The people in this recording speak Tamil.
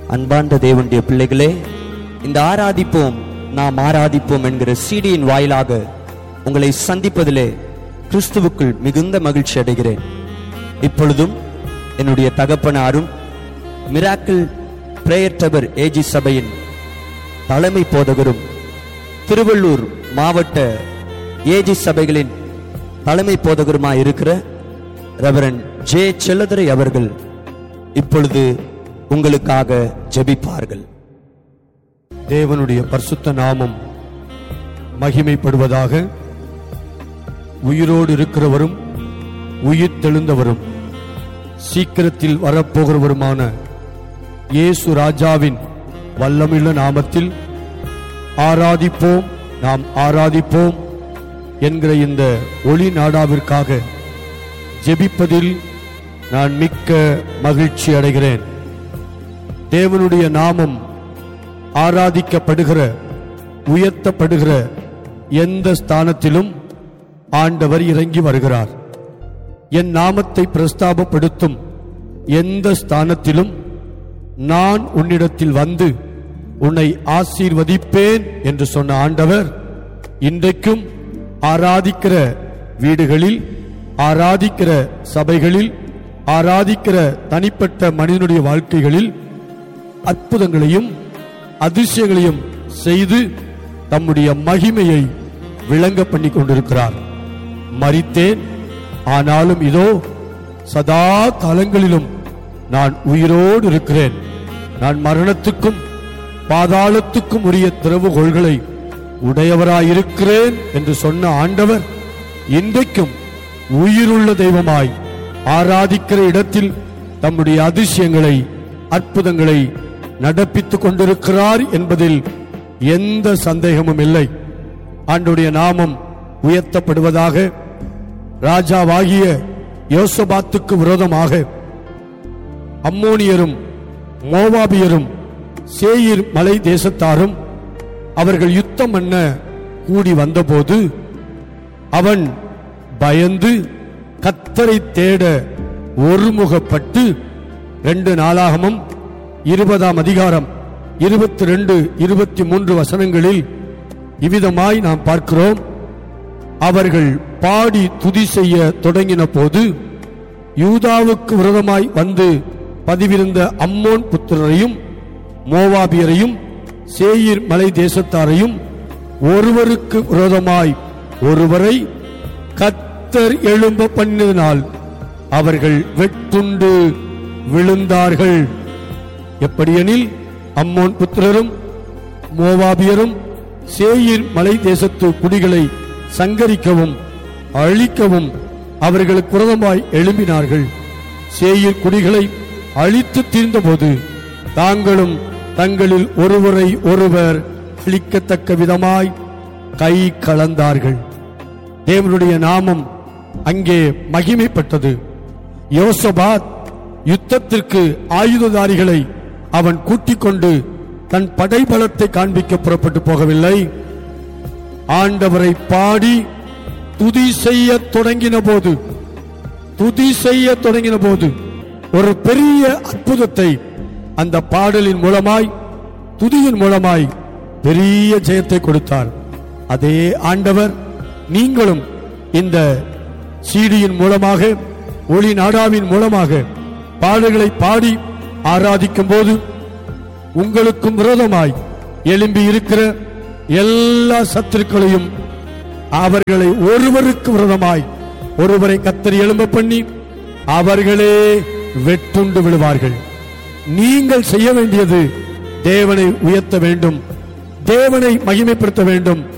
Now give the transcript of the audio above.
அன்பார்ந்த தேவனுடைய பிள்ளைகளே இந்த ஆராதிப்போம் நாம் ஆராதிப்போம் என்கிற சீடியின் வாயிலாக உங்களை சந்திப்பதிலே கிறிஸ்துவுக்குள் மிகுந்த மகிழ்ச்சி அடைகிறேன் இப்பொழுதும் என்னுடைய தகப்பனாரும் மிராக்கிள் பிரேயர் டவர் ஏஜி சபையின் தலைமை போதகரும் திருவள்ளூர் மாவட்ட ஏஜி சபைகளின் தலைமை போதகருமாய் இருக்கிற ரெவரன் ஜே செல்லதுரை அவர்கள் இப்பொழுது உங்களுக்காக ஜெபிப்பார்கள் தேவனுடைய பரிசுத்த நாமம் மகிமைப்படுவதாக உயிரோடு இருக்கிறவரும் உயிர் தெழுந்தவரும் சீக்கிரத்தில் வரப்போகிறவருமான இயேசு ராஜாவின் வல்லமில்ல நாமத்தில் ஆராதிப்போம் நாம் ஆராதிப்போம் என்கிற இந்த ஒளி நாடாவிற்காக ஜெபிப்பதில் நான் மிக்க மகிழ்ச்சி அடைகிறேன் தேவனுடைய நாமம் ஆராதிக்கப்படுகிற உயர்த்தப்படுகிற எந்த ஸ்தானத்திலும் ஆண்டவர் இறங்கி வருகிறார் என் நாமத்தை பிரஸ்தாபப்படுத்தும் எந்த ஸ்தானத்திலும் நான் உன்னிடத்தில் வந்து உன்னை ஆசீர்வதிப்பேன் என்று சொன்ன ஆண்டவர் இன்றைக்கும் ஆராதிக்கிற வீடுகளில் ஆராதிக்கிற சபைகளில் ஆராதிக்கிற தனிப்பட்ட மனிதனுடைய வாழ்க்கைகளில் அற்புதங்களையும் அதிசயங்களையும் செய்து தம்முடைய மகிமையை விளங்க பண்ணி கொண்டிருக்கிறார் மரித்தேன் ஆனாலும் இதோ சதா காலங்களிலும் நான் உயிரோடு இருக்கிறேன் நான் மரணத்துக்கும் பாதாளத்துக்கும் உரிய திறவுகோள்களை உடையவராயிருக்கிறேன் என்று சொன்ன ஆண்டவர் இன்றைக்கும் உயிருள்ள தெய்வமாய் ஆராதிக்கிற இடத்தில் தம்முடைய அதிசயங்களை அற்புதங்களை நடப்பித்துக் கொண்டிருக்கிறார் என்பதில் எந்த சந்தேகமும் இல்லை ஆண்டுடைய நாமம் உயர்த்தப்படுவதாக ராஜாவாகிய யோசபாத்துக்கு விரோதமாக அம்மோனியரும் மோவாபியரும் சேயிர் மலை தேசத்தாரும் அவர்கள் யுத்தம் பண்ண கூடி வந்தபோது அவன் பயந்து கத்தரை தேட ஒருமுகப்பட்டு ரெண்டு நாளாகமும் இருபதாம் அதிகாரம் இருபத்தி ரெண்டு இருபத்தி மூன்று வசனங்களில் இவ்விதமாய் நாம் பார்க்கிறோம் அவர்கள் பாடி துதி செய்ய தொடங்கின போது யூதாவுக்கு விரோதமாய் வந்து பதிவிருந்த அம்மோன் புத்திரரையும் மோவாபியரையும் சேயிர் மலை தேசத்தாரையும் ஒருவருக்கு விரோதமாய் ஒருவரை கத்தர் எழும்ப பண்ணினால் அவர்கள் வெட்டுண்டு விழுந்தார்கள் எப்படியெனில் அம்மோன் புத்திரரும் மோவாபியரும் சேயிர் மலை தேசத்து குடிகளை சங்கரிக்கவும் அழிக்கவும் அவர்களுக்கு விரோதமாய் எழும்பினார்கள் சேயிர் குடிகளை அழித்து தீர்ந்தபோது தாங்களும் தங்களில் ஒருவரை ஒருவர் அழிக்கத்தக்க விதமாய் கை கலந்தார்கள் தேவனுடைய நாமம் அங்கே மகிமைப்பட்டது யோசபாத் யுத்தத்திற்கு ஆயுததாரிகளை அவன் கூட்டிக் கொண்டு தன் படைபலத்தை காண்பிக்க புறப்பட்டு போகவில்லை ஆண்டவரை பாடி துதி செய்ய தொடங்கின போது துதி செய்ய தொடங்கின போது ஒரு பெரிய அற்புதத்தை அந்த பாடலின் மூலமாய் துதியின் மூலமாய் பெரிய ஜெயத்தை கொடுத்தார் அதே ஆண்டவர் நீங்களும் இந்த சீடியின் மூலமாக ஒளி நாடாவின் மூலமாக பாடல்களை பாடி ஆராதிக்கும் போது உங்களுக்கும் விரோதமாய் எழும்பி இருக்கிற எல்லா சத்துருக்களையும் அவர்களை ஒருவருக்கு விரோதமாய் ஒருவரை கத்தரி எழும்ப பண்ணி அவர்களே வெட்டுண்டு விழுவார்கள் நீங்கள் செய்ய வேண்டியது தேவனை உயர்த்த வேண்டும் தேவனை மகிமைப்படுத்த வேண்டும்